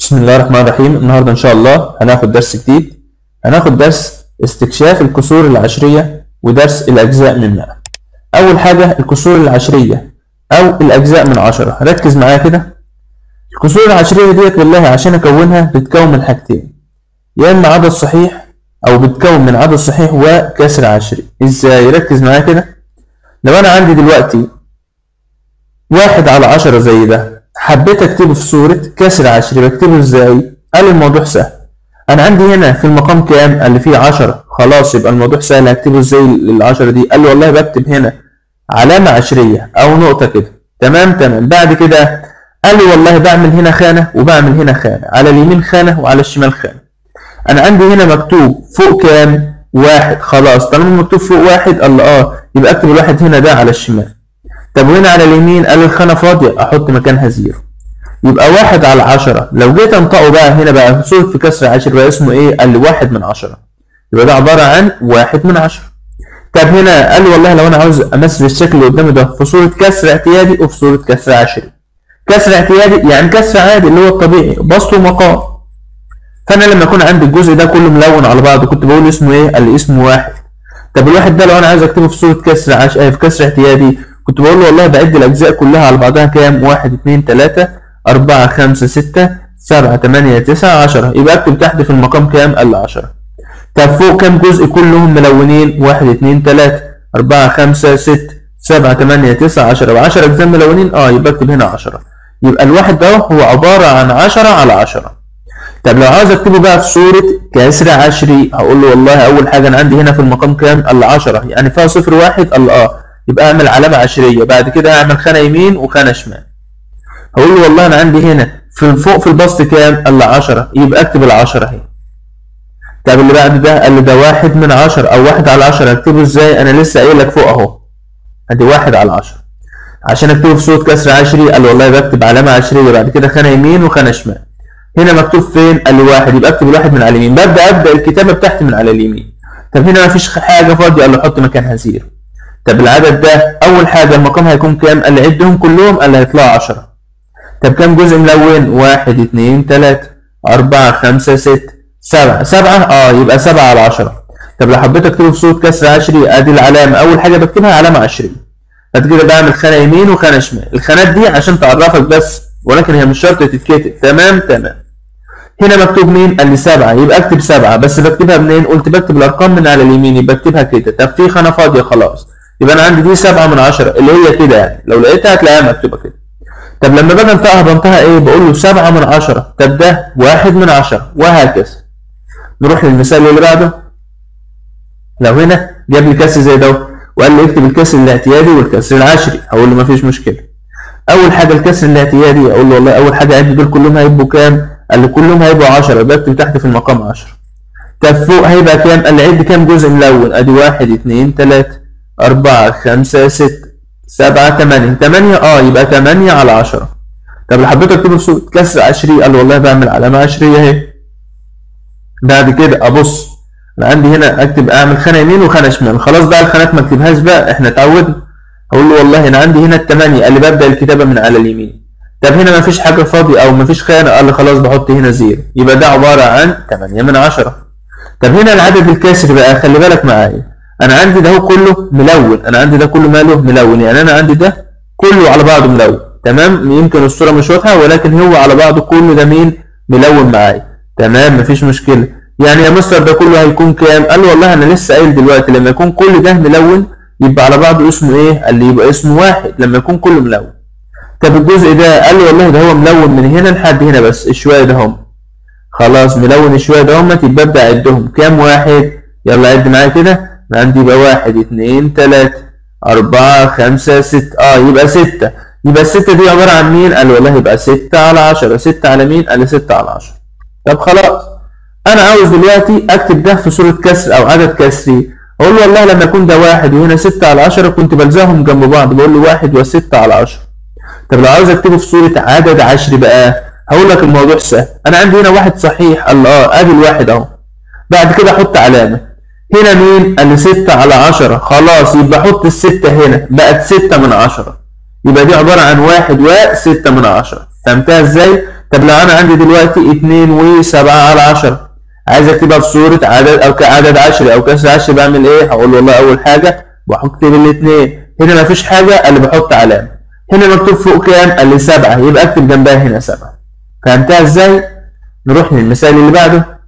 بسم الله الرحمن الرحيم النهارده ان شاء الله هناخد درس جديد هناخد درس استكشاف الكسور العشرية ودرس الأجزاء منها أول حاجة الكسور العشرية أو الأجزاء من عشرة ركز معايا كده الكسور العشرية ديت والله عشان أكونها بتكون من حاجتين يا إما عدد صحيح أو بتكون من عدد صحيح وكسر عشري إزاي ركز معايا كده لو أنا عندي دلوقتي واحد على عشرة زي ده حبيت اكتبه في صورة كسر عشري بكتبه ازاي؟ قال الموضوع سهل انا عندي هنا في المقام كام؟ قال لي فيه 10 خلاص يبقى الموضوع سهل هكتبه ازاي العشرة دي؟ قال لي والله بكتب هنا علامة عشرية او نقطة كده تمام تمام بعد كده قال لي والله بعمل هنا خانة وبعمل هنا خانة على اليمين خانة وعلى الشمال خانة انا عندي هنا مكتوب فوق كام؟ واحد خلاص طالما مكتوب فوق واحد قال لي اه يبقى اكتب الواحد هنا ده على الشمال طب وهنا على اليمين قال الخانة فاضية أحط مكانها زيرو يبقى واحد على عشرة لو جيت أنطقه بقى هنا بقى صورة في كسر عشر بقى اسمه إيه؟ قال لي واحد من عشرة يبقى ده عبارة عن واحد من عشرة طب هنا قال لي والله لو أنا عاوز أمثل الشكل اللي قدامي ده في صورة كسر اعتيادي وفي صورة كسر عشري كسر اعتيادي يعني كسر عادي اللي هو الطبيعي بسط ومقام فأنا لما يكون عندي الجزء ده كله ملون على بعضه كنت بقول اسمه إيه؟ قال لي اسمه واحد طب الواحد ده لو أنا عايز أكتبه في صورة كسر عش... في كسر اعتيادي كنت بقول له والله بعد الأجزاء كلها على بعضها كام؟ واحد اتنين تلاتة أربعة خمسة ستة سبعة تمانية تسعة عشرة يبقى أكتب تحت في المقام كام؟ قال عشرة طب فوق كام جزء كلهم ملونين؟ واحد اتنين تلاتة أربعة خمسة ستة سبعة تمانية تسعة عشرة وعشرة أجزاء ملونين أه يبقى أكتب هنا عشرة يبقى الواحد ده هو عبارة عن عشرة على عشرة طب لو عاوز اكتبه بقى في صورة كسر عشري هقول له والله أول حاجة أنا عندي هنا في المقام كام؟ قال عشرة يعني فيها صفر واحد قال أه يبقى اعمل علامة عشرية بعد كده اعمل خانة يمين وخانة شمال هقول له والله انا عندي هنا في فوق في البسط كام قال لي 10 يبقى اكتب العشرة اهي طب اللي بعد ده قال لي ده واحد من عشرة او واحد على عشرة اكتبه ازاي انا لسه قايل لك فوق اهو ادي واحد على عشرة عشان اكتبه في صورة كسر عشري قال لي والله بكتب علامة عشرية بعد كده خانة يمين وخانة شمال هنا مكتوب فين قال لي واحد يبقى اكتب الواحد من على اليمين ببدا ابدا الكتابة بتاعتي من على اليمين طب هنا مفيش حاجة فاضية قال لي حط مكانها زيرو طب العدد ده اول حاجه المقام هيكون كام قال لي عدهم كلهم قال لي هيطلعوا 10 طب كام جزء ملون واحد اتنين تلاتة أربعة خمسة ستة سبعة سبعة اه يبقى سبعة على عشرة طب لو حبيت اكتبه في صورة كسر عشري ادي العلامة اول حاجة بكتبها علامة عشرية بعد كده بعمل خانة يمين وخانة شمال الخانات دي عشان تعرفك بس ولكن هي مش شرط تتكتب تمام تمام هنا مكتوب مين؟ قال لي سبعة يبقى اكتب سبعة بس بكتبها منين؟ قلت بكتب الأرقام من على اليمين يبقى اكتبها كده طب في خانة فاضية خلاص يبقى انا عندي دي سبعة من عشرة اللي هي كده يعني لو لقيتها هتلاقيها مكتوبة كده طب لما باجي انطقها بنطقها ايه بقول له سبعة من عشرة طب ده واحد من عشرة وهكذا نروح للمثال اللي بعده لو هنا جاب لي كسر زي ده وقال لي اكتب الكسر الاعتيادي والكسر العشري هقول له مفيش مشكلة اول حاجة الكسر الاعتيادي اقول له والله اول حاجة عد دول كلهم هيبقوا كام قال لي كلهم هيبقوا 10 بكتب تحت في المقام 10 طب فوق هيبقى كام قال لي عد كام جزء ملون ادي واحد اتنين تلاتة أربعة خمسة ستة سبعة تمانية تمانية اه يبقى تمانية على عشرة طب لو حبيت اكتبه في صورة كسر عشري قال والله بعمل علامة عشرية اهي بعد كده ابص انا عندي هنا اكتب اعمل خانة يمين وخانة شمال خلاص بقى الخانات ما اكتبهاش بقى احنا اتعودنا اقول له والله انا عندي هنا التمانية قال لي ببدأ الكتابة من على اليمين طب هنا مفيش حاجة فاضية او مفيش خانة قال لي خلاص بحط هنا زيرو يبقى ده عبارة عن تمانية من عشرة طب هنا العدد الكاسر بقى خلي بالك معايا انا عندي ده كله ملون انا عندي ده كله ماله ملون يعني انا عندي ده كله على بعضه ملون تمام يمكن الصورة مش واضحة ولكن هو على بعضه كله ده مين ملون معايا تمام مفيش مشكلة يعني يا مستر ده كله هيكون كام قال له والله انا لسه قايل دلوقتي لما يكون كل ده ملون يبقى على بعضه اسمه ايه قال لي يبقى اسمه واحد لما يكون كله ملون طب الجزء ده قال لي والله ده هو ملون من هنا لحد هنا بس الشوية ده هم خلاص ملون الشوية ده هم يبقى ابدا اعدهم كام واحد يلا عد معايا كده عندي يبقى واحد اتنين تلاتة أربعة خمسة ستة اه يبقى ستة يبقى الستة دي عبارة عن مين؟ قال والله يبقى ستة على عشرة ستة على مين؟ قال ستة على عشرة طب خلاص أنا عاوز دلوقتي أكتب ده في صورة كسر أو عدد كسري أقول له والله لما يكون ده واحد وهنا ستة على عشرة كنت بلزقهم جنب بعض بقول له واحد وستة على عشرة طب لو عاوز أكتبه في صورة عدد عشري بقى هقول لك الموضوع سهل أنا عندي هنا واحد صحيح الله اه أدي الواحد أهو بعد كده أحط علامة هنا مين؟ قال لي ستة على عشرة خلاص يبقى حط الستة هنا بقت ستة من عشرة يبقى دي عبارة عن واحد وستة من عشرة فهمتها ازاي؟ طب لو انا عندي دلوقتي 2 و7 على 10 عايز اكتبها في صورة عدد او كعدد عشري او كسر عشري بعمل ايه هقول والله اول حاجة بحط الاثنين هنا مفيش حاجة اللي بحط علامة هنا مكتوب فوق كام قال لي 7 يبقى اكتب جنبها هنا 7 فهمتها ازاي نروح للمثال اللي بعده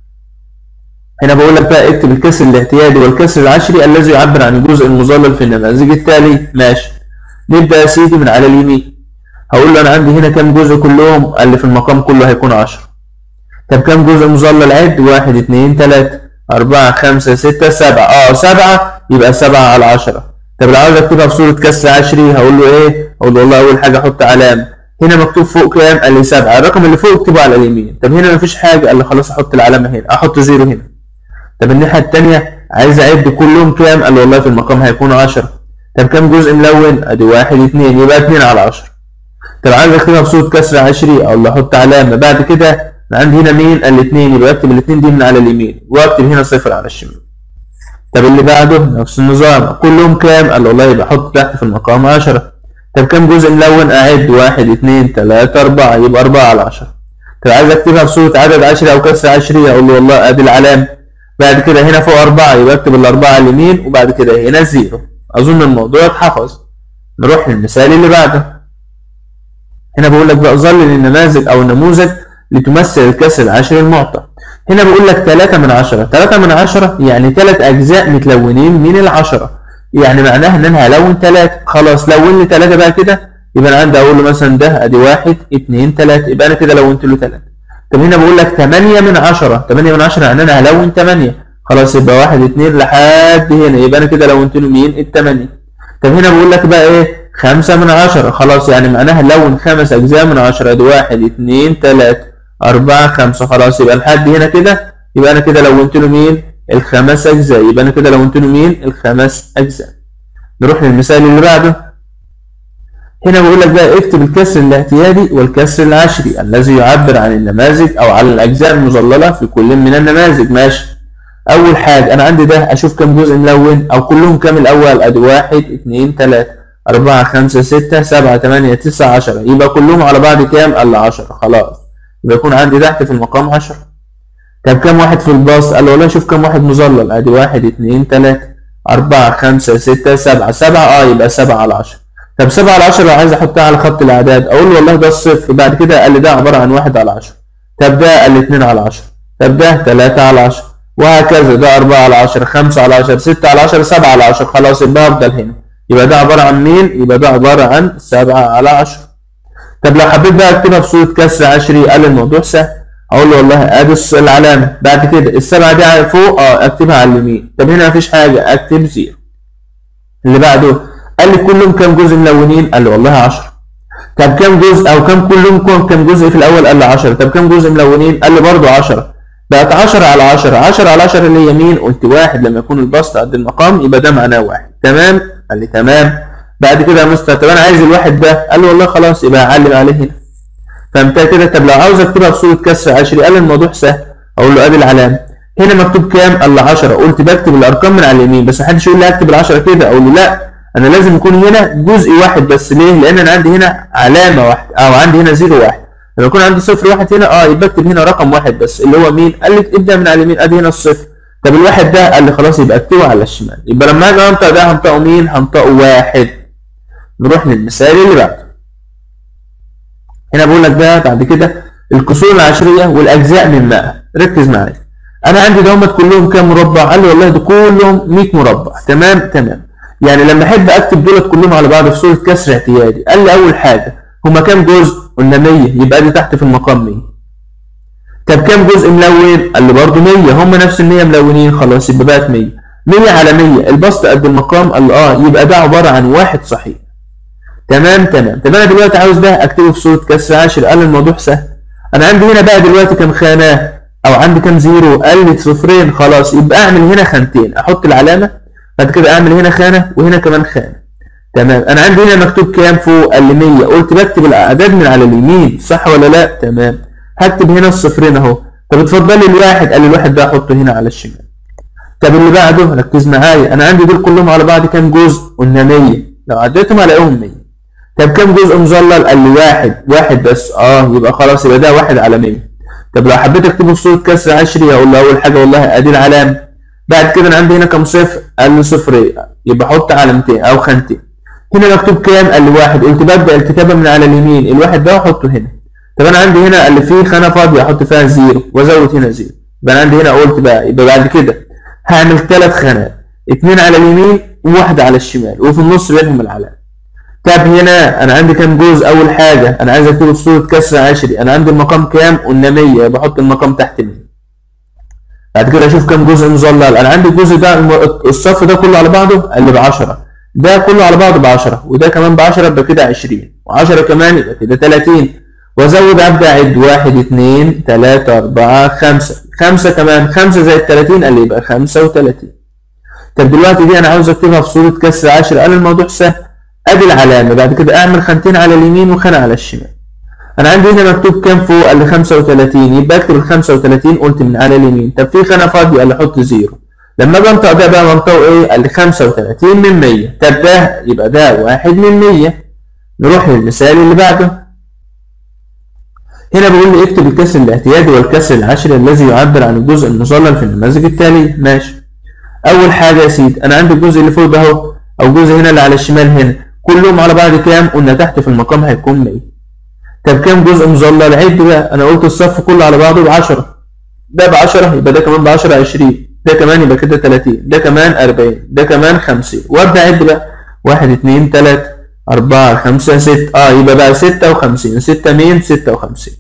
هنا بقول لك بقى اكتب الكسر الاعتيادي والكسر العشري الذي يعبر عن الجزء المظلل في النماذج التالي ماشي نبدأ يا سيدي من على اليمين هقول له انا عندي هنا كام جزء كلهم قال لي في المقام كله هيكون 10 طب كام جزء مظلل عد واحد اتنين تلاتة أربعة خمسة ستة سبعة اه سبعة يبقى سبعة على عشرة طب لو عاوز اكتبها في صورة كسر عشري هقول له ايه؟ اقول له والله أول حاجة أحط علامة هنا مكتوب فوق كام؟ قال لي سبعة الرقم اللي فوق اكتبه على اليمين طب هنا مفيش حاجة قال لي خلاص أحط العلامة هنا أحط زيرو هنا طب الناحية التانية عايز أعد كلهم كام؟ قال لي والله في المقام هيكون 10 طب كام جزء ملون؟ أدي واحد اتنين يبقى اتنين على 10 طب عايز أكتبها في صورة كسر عشري أقول له أحط علامة بعد كده عندي هنا مين؟ الاثنين يبقى اكتب الاثنين دي من على اليمين واكتب هنا صفر على الشمال طب اللي بعده نفس النظام كلهم كام؟ قال والله يبقى احط تحت في المقام 10 طب كام جزء ملون؟ اعد واحد اتنين تلاتة أربعة يبقى أربعة على 10 طب عايز اكتبها في صورة عدد عشري أو كسر عشري أقول له والله أدي العلامة بعد كده هنا فوق أربعة يبقى اكتب الأربعة على اليمين وبعد كده هنا زيرو أظن الموضوع اتحفظ نروح للمثال اللي بعده هنا بقول لك بقى ظلل النماذج أو النموذج لتمثل الكسر العشري المعطى هنا بقول لك 3 من 10 3 من 10 يعني 3 أجزاء متلونين من العشرة يعني معناها إن أنا هلون 3 خلاص لون لي 3 بقى كده يبقى أنا عندي أقول له مثلا ده أدي 1 2 3 يبقى أنا كده لونت له 3 طب هنا بقول لك 8 من 10 8 من 10 يعني أنا هلون 8 خلاص يبقى 1 2 لحد هنا يبقى أنا كده لونت له مين الثمانية طب هنا بقول لك بقى إيه 5 من 10 خلاص يعني معناها لون خمس أجزاء من 10 أدي 1 2 3 أربعة خمسة خلاص يبقى لحد هنا كده يبقى أنا كده لونت له مين؟ الخمس أجزاء يبقى أنا كده لونت له مين؟ الخمس أجزاء نروح للمثال اللي بعده هنا بقول لك بقى اكتب الكسر الاعتيادي والكسر العشري الذي يعبر عن النماذج أو على الأجزاء المظللة في كل من النماذج ماشي أول حاجة أنا عندي ده أشوف كام جزء ملون أو كلهم كام الأول أدي واحد اتنين تلاتة أربعة خمسة ستة سبعة تمانية تسعة عشرة يبقى كلهم على بعض كام؟ إلا عشرة خلاص يبقى يكون عندي تحت في المقام 10 طب كام واحد في الباص قال له والله شوف كام واحد مظلل ادي واحد اتنين تلاتة أربعة خمسة ستة سبعة سبعة اه يبقى سبعة على 10 طب سبعة على 10 لو عايز احطها على خط الاعداد اقول له والله ده الصفر بعد كده قال لي ده عبارة عن واحد على 10 طب ده قال لي اتنين على 10 طب ده تلاتة على 10 وهكذا ده أربعة على 10 خمسة على 10 ستة على 10 سبعة على 10 خلاص يبقى افضل هنا يبقى ده عبارة عن مين؟ يبقى ده عبارة عن سبعة على 10 طب لو حبيت بقى اكتبها في صورة كسر عشري قال الموضوع سهل اقول له والله ادي العلامة بعد كده السبعة دي فوق اه اكتبها على اليمين طب هنا مفيش حاجة اكتب زيرو اللي بعده قال لي كلهم كام جزء ملونين قال لي والله 10 طب كام جزء او كام كلهم كام جزء في الاول قال لي 10 طب كام جزء ملونين قال لي برضه 10 بقت 10 على 10 10 على 10 اللي هي مين قلت واحد لما يكون البسط قد المقام يبقى ده معناه واحد تمام قال لي تمام بعد كده يا مستر طب انا عايز الواحد ده قال له والله خلاص يبقى هعلم عليه هنا فهمتها كده طب لو عاوز اكتبها في صوره كسر عشري قال الموضوع سهل اقول له ادي العلامه هنا مكتوب كام قال لي 10 قلت بكتب الارقام من على اليمين بس محدش يقول لي اكتب ال10 كده اقول له لا انا لازم يكون هنا جزء واحد بس ليه لان انا عندي هنا علامه واحده او عندي هنا زيرو واحد لما يكون عندي صفر واحد هنا اه يبقى اكتب هنا رقم واحد بس اللي هو مين قال لي ابدا من على اليمين ادي هنا الصفر طب الواحد ده قال لي خلاص يبقى اكتبه على الشمال يبقى لما اجي انطق ده هنطقه مين هنطقه واحد نروح للمثال اللي بعده هنا بقول لك بقى بعد كده الكسور العشريه والاجزاء من 100 ركز معايا انا عندي دومت كلهم كام مربع قال لي والله ده كلهم 100 مربع تمام تمام يعني لما احب اكتب دولت كلهم على بعض في صوره كسر اعتيادي قال لي اول حاجه هما كام جزء قلنا 100 يبقى دي تحت في المقام 100 طب كام جزء ملون قال لي برضه 100 هم نفس ال 100 ملونين خلاص يبقى بقت 100 100 على 100 البسط قد المقام قال لي اه يبقى ده عباره عن واحد صحيح تمام تمام طب انا دلوقتي عاوز ده اكتبه في صوره كسر عاشر قال الموضوع سهل انا عندي هنا بقى دلوقتي كام خانه او عندي كام زيرو قال لي صفرين خلاص يبقى اعمل هنا خانتين احط العلامه بعد كده اعمل هنا خانه وهنا كمان خانه تمام انا عندي هنا مكتوب كام فوق قال لي 100 قلت بكتب الاعداد من على اليمين صح ولا لا تمام هكتب هنا الصفرين اهو طب اتفضل لي الواحد قال لي الواحد ده احطه هنا على الشمال طب اللي بعده ركز معايا انا عندي دول كلهم على بعض كام جزء قلنا 100 لو عديتهم هلاقيهم 100 طب كام جزء مظلل قال لي واحد واحد بس اه يبقى خلاص يبقى ده واحد على 100 طب لو حبيت اكتبه في صوره كسر عشري هقول له اول حاجه والله ادي العلامه بعد كده انا عندي هنا كام صفر قال لي صفرين يبقى احط علامتين او خانتين هنا مكتوب كام قال لي واحد قلت ببدا الكتابه من على اليمين الواحد ده واحطه هنا طب انا عندي هنا قال لي في خانه فاضيه احط فيها زيرو وازود هنا زيرو يبقى انا عندي هنا قلت بقى يبقى بعد كده هعمل ثلاث خانات اتنين على اليمين وواحده على الشمال وفي النص بينهم العلامه طب هنا انا عندي كام جزء اول حاجه انا عايز اكتبه في صوره كسر عشري انا عندي المقام كام قلنا 100 بحط المقام تحت 100 بعد كده اشوف كام جزء مظلل انا عندي الجزء ده الصف ده كله على بعضه اللي ب 10 ده كله على بعضه ب 10 وده كمان ب 10 يبقى كده 20 و10 كمان يبقى كده 30 وازود ابدا اعد 1 2 3 4 5 5 كمان 5 زائد 30 قال لي يبقى 35 طب دلوقتي دي انا عاوز اكتبها في صوره كسر 10 قال الموضوع سهل ادي العلامه بعد كده اعمل خانتين على اليمين وخانه على الشمال انا عندي هنا مكتوب كام فوق قال لي 35 يبقى اكتب ال 35 قلت من على اليمين طب في خانه فاضيه قال لي حط زيرو لما اجي انطق ده بقى منطقه ايه قال لي 35 من 100 طب ده يبقى ده واحد من 100 نروح للمثال اللي بعده هنا بيقول لي اكتب الكسر الاعتيادي والكسر العشري الذي يعبر عن الجزء المظلل في النماذج التالية ماشي اول حاجه يا سيدي انا عندي الجزء اللي فوق ده اهو او الجزء هنا اللي على الشمال هنا كلهم على بعض كام قلنا تحت في المقام هيكون 100 طب كام جزء مظلل عد بقى انا قلت الصف كله على بعضه ب 10 ده ب 10 يبقى ده كمان ب 10 20 ده كمان يبقى كده 30 ده كمان 40 ده كمان 50 وابدا اعد بقى 1 2 3 4 5 6 اه يبقى بقى 56 6 مين 56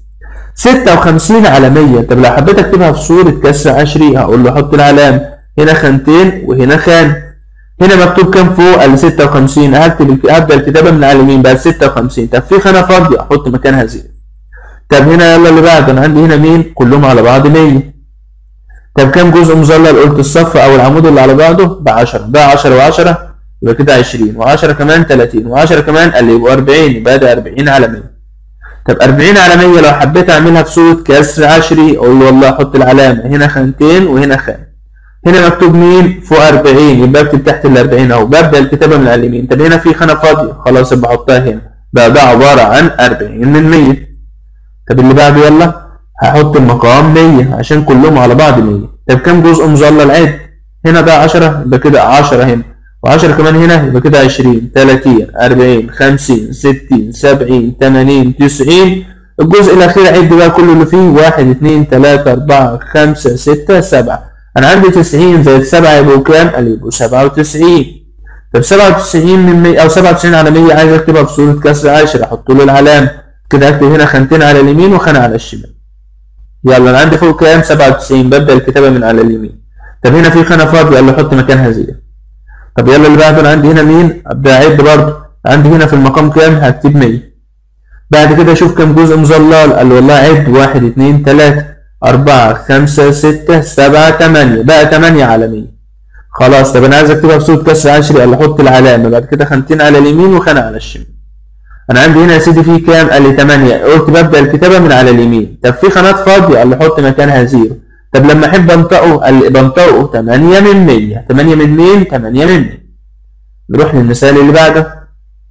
56 على 100 طب لو حبيت اكتبها في صوره كسر عشري هقول له حط العلامه هنا خانتين وهنا خان هنا مكتوب كام فوق قال لي 56 هكتب هبدا الكتابه من على اليمين بقى 56 طب في خانه فاضيه احط مكانها زيرو طب هنا يلا اللي بعده انا عندي هنا مين كلهم على بعض 100 طب كام جزء مظلل قلت الصف او العمود اللي على بعضه ب 10 ده 10 و10 يبقى كده 20 و10 كمان 30 و10 كمان قال لي يبقى 40 يبقى ده 40 على 100 طب 40 على 100 لو حبيت اعملها في صوره كسر عشري اقول له والله احط العلامه هنا خانتين وهنا خان هنا مكتوب مين فوق 40 يبقى اكتب تحت ال 40 اهو ببدا الكتابه من على اليمين طب هنا في خانه فاضيه خلاص يبقى احطها هنا بقى ده عباره عن 40 من 100 طب اللي بعده يلا هحط المقام 100 عشان كلهم على بعض 100 طب كام جزء مظلل عد هنا ده 10 يبقى كده 10 هنا و10 كمان هنا يبقى كده 20 30 40 50 60 70 80 90 الجزء الاخير عد بقى كله اللي فيه 1 2 3 4 5 6 7 انا عندي 90 زائد 7 يبقوا كام؟ قال يبقوا 97 طب 97 من 100 او 97 على 100 عايز اكتبها بصوره كسر عاشر احط له العلامه كده اكتب هنا خانتين على اليمين وخانه على الشمال يلا انا عندي فوق كام 97 ببدا الكتابه من على اليمين طب هنا في خانه فاضيه قال له حط مكانها زيرو طب يلا اللي بعده انا عندي هنا مين ابدا اعد برضه عندي هنا في المقام كام هكتب 100 بعد كده اشوف كام جزء مظلل قال له والله عد 1 2 3 4 5 6 7 8 بقى 8 على 100 خلاص طب انا عايز اكتبها بصوره كسر عشري قال لي حط العلامه بعد كده خانتين على اليمين وخانه على الشمال انا عندي هنا يا سيدي في كام قال لي 8 قلت ببدا الكتابه من على اليمين طب في خانات فاضيه قال لي حط مكانها زيرو طب لما احب انطقه قال لي بنطقه 8 من 100 8 من مين 8 من 100 نروح للمثال اللي بعده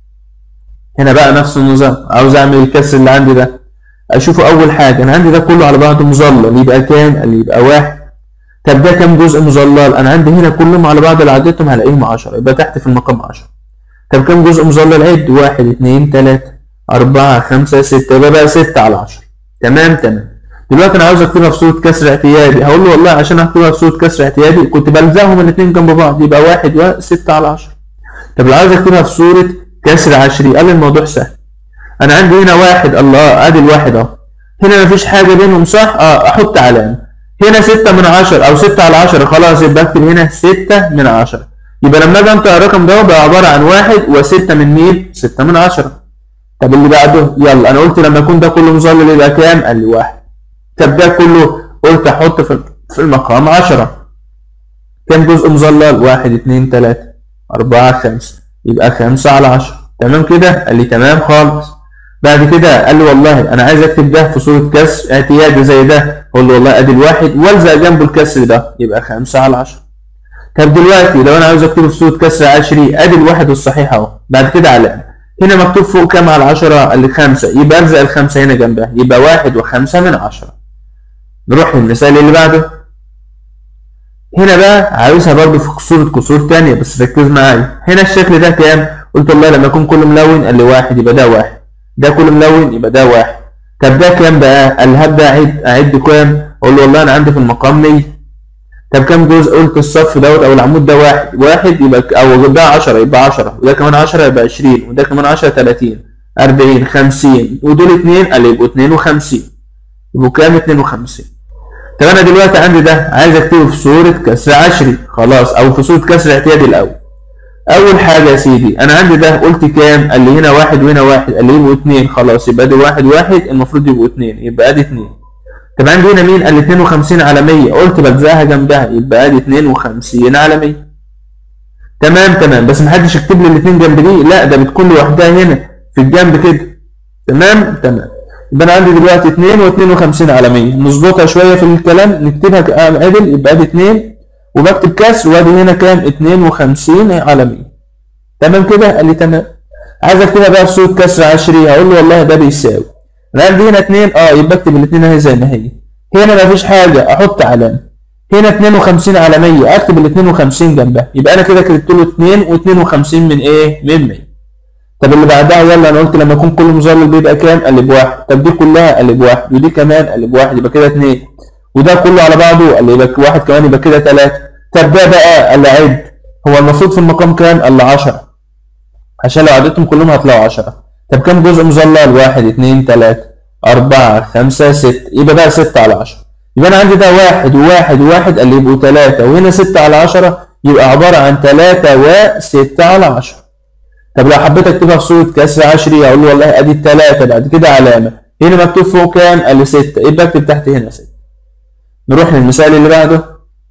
هنا بقى نفس النظام عاوز اعمل الكسر اللي عندي ده اشوفه اول حاجه انا عندي ده كله على بعضه مظلل يبقى كام قال لي يبقى واحد طب ده كام جزء مظلل انا عندي هنا كلهم على بعض اللي عديتهم هلاقيهم 10 يبقى تحت في المقام 10 طب كام جزء مظلل عد 1 2 3 4 5 6 يبقى بقى 6 على 10 تمام تمام دلوقتي انا عاوز اكتبها في صوره كسر اعتيادي هقول له والله عشان اكتبها في صوره كسر اعتيادي كنت بلزقهم الاثنين جنب بعض يبقى 1 و6 على 10 طب لو عاوز اكتبها في صوره كسر عشري قال الموضوع سهل انا عندي هنا واحد الله ادي الواحد اهو هنا مفيش حاجه بينهم صح اه احط علامه هنا 6 من 10 او 6 على 10 خلاص يبقى اكتب هنا 6 من 10 يبقى لما اجي انطق الرقم ده بقى عباره عن واحد و6 من مين 6 من 10 طب اللي بعده يلا انا قلت لما يكون ده كله مظلل يبقى كام قال لي واحد طب ده كله قلت احط في في المقام 10 كام جزء مظلل 1 2 3 4 5 يبقى 5 على 10 تمام كده قال لي تمام خالص بعد كده قال لي والله انا عايز اكتب ده في صوره كسر اعتيادي زي ده اقول له والله ادي الواحد والزق جنبه الكسر ده يبقى 5 على 10 طب دلوقتي لو انا عاوز اكتبه في صوره كسر عشري ادي الواحد الصحيح اهو بعد كده علامه هنا مكتوب فوق كام على 10 اللي 5 يبقى الزق الخمسة هنا جنبها يبقى واحد وخمسة من 10 نروح للمثال اللي بعده هنا بقى عاوزها برضو في صورة كسور تانية بس ركز معايا هنا الشكل ده كام قلت والله لما يكون كله ملون قال لي واحد يبقى ده واحد ده كله ملون يبقى ده واحد طب ده كام بقى قال لي هبدا اعد اعد كام اقول له والله انا عندي في المقام 100 طب كام جزء قلت الصف دوت او العمود ده واحد واحد يبقى او ده 10 يبقى 10 وده كمان 10 يبقى 20 وده كمان 10 30 40 50 ودول اتنين قال لي يبقوا 52 يبقوا كام 52 طب انا دلوقتي عندي ده عايز اكتبه في صورة كسر عشري خلاص او في صورة كسر اعتيادي الاول اول حاجة يا سيدي انا عندي ده قلت كام قال لي هنا واحد وهنا واحد قال لي يبقوا اتنين خلاص يبقى ادي واحد واحد المفروض يبقوا اتنين يبقى ادي اتنين طب عندي هنا مين قال لي 52 على 100 قلت بجزاها جنبها يبقى ادي 52 على 100 تمام تمام بس محدش يكتب لي الاثنين جنب دي لا ده بتكون لوحدها هنا في الجنب كده تمام تمام يبقى انا عندي دلوقتي 2 و52 على 100 نظبطها شويه في الكلام نكتبها عدل يبقى ادي 2 وبكتب كسر وادي هنا كام 52 على 100 تمام كده قال لي تمام عايز اكتبها بقى بصوره كسر عشري هقول له والله ده بيساوي انا عندي هنا 2 اه يبقى اكتب الاثنين اهي زي ما هي هنا مفيش حاجه احط علامه هنا 52 على 100 اكتب ال 52 جنبها يبقى انا كده كتبت له 2 و52 من ايه من 100 طب اللي بعدها يلا انا قلت لما يكون كل مظلل بيبقى كام قال لي بواحد طب دي كلها قال لي بواحد ودي كمان قال لي بواحد يبقى كده 2 وده كله على بعضه قال لي يبقى واحد كمان يبقى كده 3 طب ده بقى قال لي عد هو المفروض في المقام كام قال لي 10 عشان لو عدتهم كلهم هتلاقوا 10 طب كام جزء مظلل 1 2 3 4 5 6 يبقى بقى 6 على 10 يبقى انا عندي ده واحد وواحد وواحد قال لي يبقوا 3 وهنا 6 على 10 يبقى عبارة عن 3 و6 على 10 طب لو حبيت اكتبها في صورة كسر عشري اقول له والله ادي التلاتة بعد كده علامة هنا مكتوب فوق كام؟ قال لي ستة يبقى اكتب تحت هنا ستة نروح للمثال اللي بعده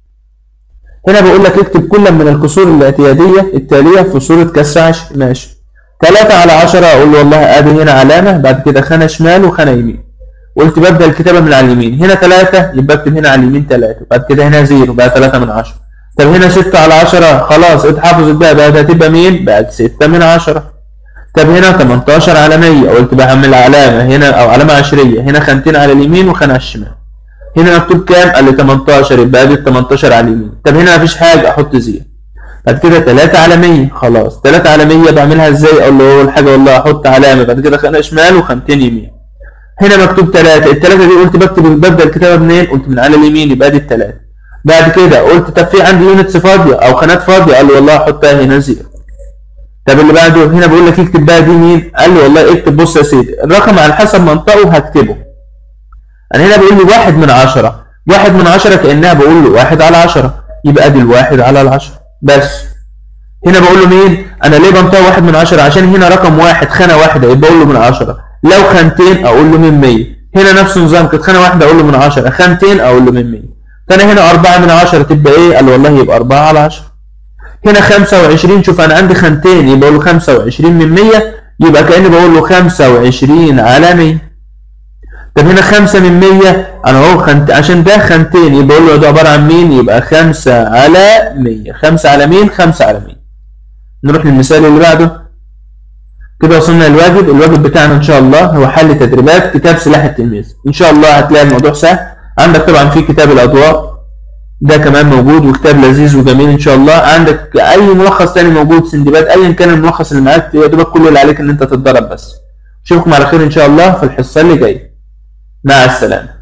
هنا بقول لك اكتب كل من الكسور الاعتيادية التالية في صورة كسر عشري ماشي تلاتة على عشرة اقول له والله ادي هنا علامة بعد كده خانة شمال وخانة يمين قلت ببدأ الكتابة من على اليمين هنا تلاتة يبقى اكتب هنا على اليمين تلاتة بعد كده هنا زيرو بقى تلاتة من عشرة طب هنا 6 على 10 خلاص اتحفظت بقى بقت هتبقى مين؟ بقت 6 من 10 طب هنا 18 على 100 قلت بعمل علامة هنا أو علامة عشرية هنا خانتين على اليمين وخانة على الشمال هنا مكتوب كام؟ قال لي 18 يبقى ادي 18 على اليمين طب هنا مفيش حاجة أحط زيرو بعد كده 3 على 100 خلاص 3 على 100 بعملها ازاي؟ أقول له أول حاجة والله أحط علامة بعد كده خانة شمال وخانتين يمين هنا مكتوب 3 الثلاثة دي قلت بكتب ببدأ الكتابة منين؟ قلت من على اليمين يبقى ادي الثلاثة بعد كده قلت طب في عندي يونتس فاضيه او خانات فاضيه قال لي والله حطها هنا زيرو طب اللي بعده هنا بقول لك اكتب بقى دي مين قال لي والله اكتب بص يا سيدي الرقم على حسب منطقه هكتبه انا هنا بيقول لي واحد من عشرة واحد من عشرة كأنها بقول له واحد على عشرة يبقى ادي الواحد على العشرة بس هنا بقول له مين انا ليه بنطق واحد من عشرة عشان هنا رقم واحد خانة واحدة يبقى اقول له من عشرة لو خانتين اقول له من 100 هنا نفس النظام كانت خانة واحدة اقول له من عشرة خانتين اقول له من 100 فانا هنا 4 من 10 تبقى ايه قال والله يبقى 4 على 10 هنا 25 شوف انا عندي خانتين يبقى له 25 من 100 يبقى كاني بقول له 25 على 100 طب هنا 5 من 100 انا اهو خنت عشان ده خانتين يبقى اقول له ده عباره عن مين يبقى 5 على 100 5 على مين 5 على 100 نروح للمثال اللي بعده كده وصلنا للواجب الواجب بتاعنا ان شاء الله هو حل تدريبات كتاب سلاح التلميذ ان شاء الله هتلاقي الموضوع سهل عندك طبعا في كتاب الاضواء ده كمان موجود وكتاب لذيذ وجميل ان شاء الله عندك اي ملخص تاني موجود سندباد ايا كان الملخص اللي معاك يا دوبك كل اللي عليك ان انت تتدرب بس اشوفكم على خير ان شاء الله في الحصه اللي جايه مع السلامه